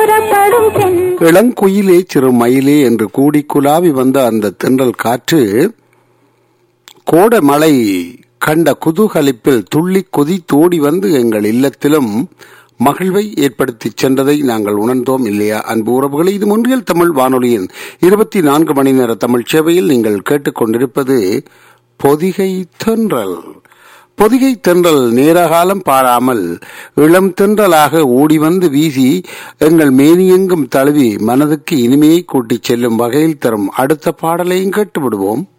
புறப்படும் தென் இளங்குயிலே சிறு மயிலே என்று கூடி குலாவி வந்த அந்த தென்றல் காற்று கோட மழை கண்ட குதூகலிப்பில் துள்ளி கொதித்தோடி வந்து எங்கள் இல்லத்திலும் மகிழ்வை ஏற்படுத்திச் சென்றதை நாங்கள் உணர்ந்தோம் இல்லையா அன்பு உறவுகளை இது முன்றியல் தமிழ் வானொலியின் இருபத்தி நான்கு மணி நேர தமிழ் சேவையில் நீங்கள் கேட்டுக்கொண்டிருப்பது பொதிகை தென்றல் பொதிகை தென்றல் நேரகாலம் பாராமல் இளம் தென்றலாக ஓடி வந்து வீசி எங்கள் மேனியெங்கும் தழுவி மனதுக்கு இனிமையை கூட்டிச் செல்லும் வகையில் தரும் அடுத்த பாடலையும் கேட்டு விடுவோம்